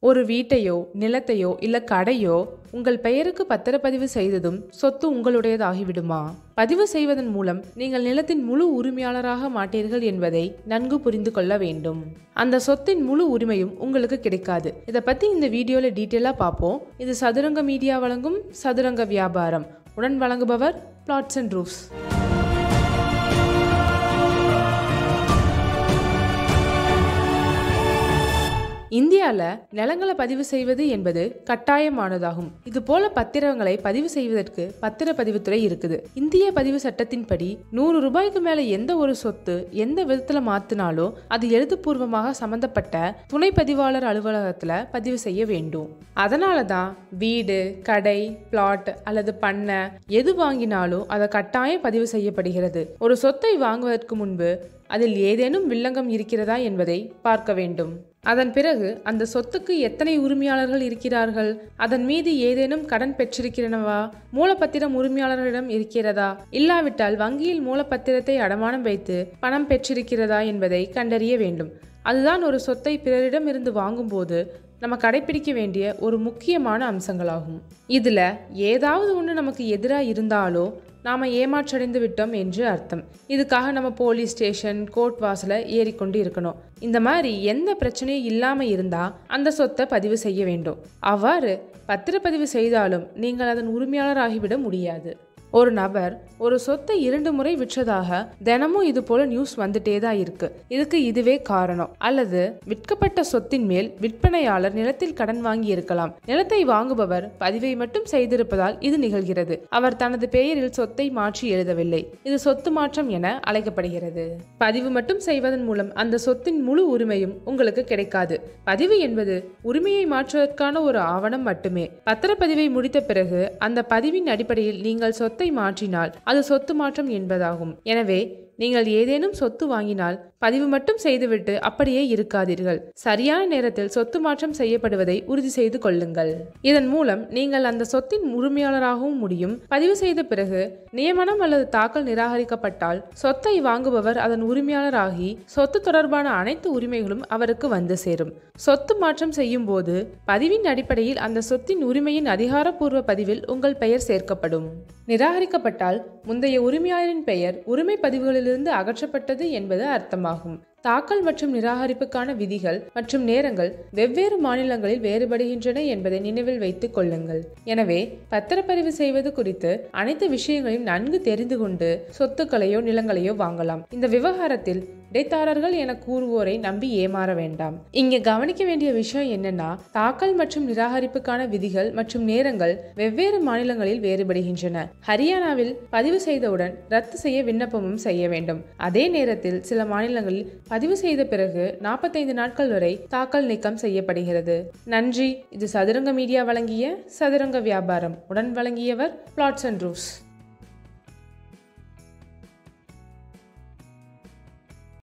ஒரு வீட்டையோ நிலத்தையோ இல்ல கடையோ உங்கள் பெயருக்கு பத்திரப்பதிவு செய்ததும் சொத்து உங்களுடையதாகிவிடுமா பதிவு செய்வதன் மூலம் நீங்கள் நிலத்தின் முழு உரிமையாளராக மாட்டீர்கள் என்பதை நன்கு புரிந்து கொள்ள வேண்டும் அந்த சொத்தின் முழு உரிமையும் உங்களுக்கு கிடைக்காது இதை பத்தி இந்த வீடியோல டீட்டெயிலா பார்ப்போம் இது சதுரங்க மீடியா வழங்கும் சதுரங்க வியாபாரம் உடன் வழங்குபவர் பிளாட்ஸ் அண்ட் ரூஃப்ஸ் இந்தியாவில் நிலங்களை பதிவு செய்வது என்பது கட்டாயமானதாகும் இது போல பத்திரங்களை பதிவு செய்வதற்கு பத்திரப்பதிவுத்துறை இருக்குது இந்திய பதிவு சட்டத்தின்படி நூறு ரூபாய்க்கு மேல எந்த ஒரு சொத்து எந்த விதத்துல மாத்தினாலும் அது எழுத்துப்பூர்வமாக சம்பந்தப்பட்ட துணை பதிவாளர் அலுவலகத்துல பதிவு செய்ய வேண்டும் அதனால தான் வீடு கடை பிளாட் அல்லது பண்ணை எது வாங்கினாலும் அதை கட்டாயம் பதிவு செய்யப்படுகிறது ஒரு சொத்தை வாங்குவதற்கு முன்பு அதில் ஏதேனும் வில்லங்கம் இருக்கிறதா என்பதை பார்க்க வேண்டும் அதன் பிறகு அந்த சொத்துக்கு எத்தனை உரிமையாளர்கள் இருக்கிறார்கள் அதன் மீது ஏதேனும் கடன் பெற்றிருக்கிறனவா மூலப்பத்திரம் உரிமையாளர்களிடம் இருக்கிறதா இல்லாவிட்டால் வங்கியில் மூலப்பத்திரத்தை அடமானம் வைத்து பணம் பெற்றிருக்கிறதா என்பதை கண்டறிய வேண்டும் அதுதான் ஒரு சொத்தை பிறரிடம் இருந்து வாங்கும்போது நம்ம கடைபிடிக்க வேண்டிய ஒரு முக்கியமான அம்சங்களாகும் இதில் ஏதாவது ஒன்று நமக்கு எதிராக இருந்தாலோ நாம் ஏமாற்றடைந்து விட்டோம் என்று அர்த்தம் இதுக்காக நம்ம போலீஸ் ஸ்டேஷன் கோர்ட் வாசலை ஏறிக்கொண்டு இருக்கணும் இந்த மாதிரி எந்த பிரச்சனையும் இல்லாமல் இருந்தால் அந்த சொத்தை பதிவு செய்ய வேண்டும் அவ்வாறு பத்திரப்பதிவு செய்தாலும் நீங்கள் அதன் உரிமையாளர் ஆகிவிட முடியாது ஒரு நபர் ஒரு சொத்தை இரண்டு முறை விற்றதாக தினமும் இது போல நியூஸ் வந்துட்டே தான் இருக்கு இதுக்கு இதுவே காரணம் அல்லது விற்கப்பட்ட சொத்தின் மேல் விற்பனையாளர் நிலத்தில் கடன் வாங்கி இருக்கலாம் நிலத்தை வாங்குபவர் பதிவை மட்டும் செய்திருப்பதால் இது நிகழ்கிறது அவர் தனது பெயரில் சொத்தை மாற்றி எழுதவில்லை இது சொத்து மாற்றம் என அழைக்கப்படுகிறது பதிவு மட்டும் செய்வதன் மூலம் அந்த சொத்தின் முழு உரிமையும் உங்களுக்கு கிடைக்காது பதிவு என்பது உரிமையை மாற்றுவதற்கான ஒரு ஆவணம் மட்டுமே பத்திரப்பதிவை முடித்த பிறகு அந்த பதிவின் அடிப்படையில் நீங்கள் சொத்தை மாற்றினால் அது சொத்து மாற்றம் என்பதாகும் எனவே நீங்கள் ஏதேனும் சொத்து வாங்கினால் பதிவு மட்டும் செய்துவிட்டு அப்படியே இருக்காதீர்கள் சரியான நேரத்தில் சொத்து மாற்றம் செய்யப்படுவதை உறுதி செய்து கொள்ளுங்கள் இதன் மூலம் நீங்கள் அந்த சொத்தின் உரிமையாளராகவும் முடியும் பதிவு செய்த பிறகு நியமனம் அல்லது தாக்கல் நிராகரிக்கப்பட்டால் சொத்தை வாங்குபவர் அதன் உரிமையாளராகி சொத்து தொடர்பான அனைத்து உரிமைகளும் அவருக்கு வந்து சேரும் சொத்து மாற்றம் செய்யும் போது பதிவின் அடிப்படையில் அந்த சொத்தின் உரிமையின் அதிகாரப்பூர்வ பதிவில் உங்கள் பெயர் சேர்க்கப்படும் நிராகரிக்கப்பட்டால் முந்தைய உரிமையாளரின் பெயர் உரிமை பதிவுகளிலிருந்து அகற்றப்பட்டது என்பது அர்த்தமாகும் தாக்கல் மற்றும் நிராகரிப்புக்கான விதிகள் மற்றும் நேரங்கள் வெவ்வேறு மாநிலங்களில் வேறுபடுகின்றன என்பதை நினைவில் வைத்துக் கொள்ளுங்கள் எனவே பத்திரப்பதிவு செய்வது குறித்து அனைத்து விஷயங்களையும் நன்கு தெரிந்து கொண்டு சொத்துக்களையோ நிலங்களையோ வாங்கலாம் இந்த விவகாரத்தில் இடைத்தாரர்கள் என கூறுவோரை நம்பி ஏமாற வேண்டாம் இங்கே கவனிக்க வேண்டிய விஷயம் என்னன்னா தாக்கல் மற்றும் நிராகரிப்புக்கான விதிகள் மற்றும் நேரங்கள் வெவ்வேறு மாநிலங்களில் வேறுபடுகின்றன ஹரியானாவில் பதிவு செய்தவுடன் ரத்து செய்ய விண்ணப்பமும் செய்ய வேண்டும் அதே நேரத்தில் சில மாநிலங்களில் பதிவு செய்த பிறகு நாற்பத்தைந்து நாட்கள் வரை தாக்கல் நீக்கம் செய்யப்படுகிறது நன்றி இது சதுரங்க மீடியா வழங்கிய சதுரங்க வியாபாரம் உடன் வழங்கியவர் பிளாட்ஸ் அண்ட் ரூஃப்ஸ்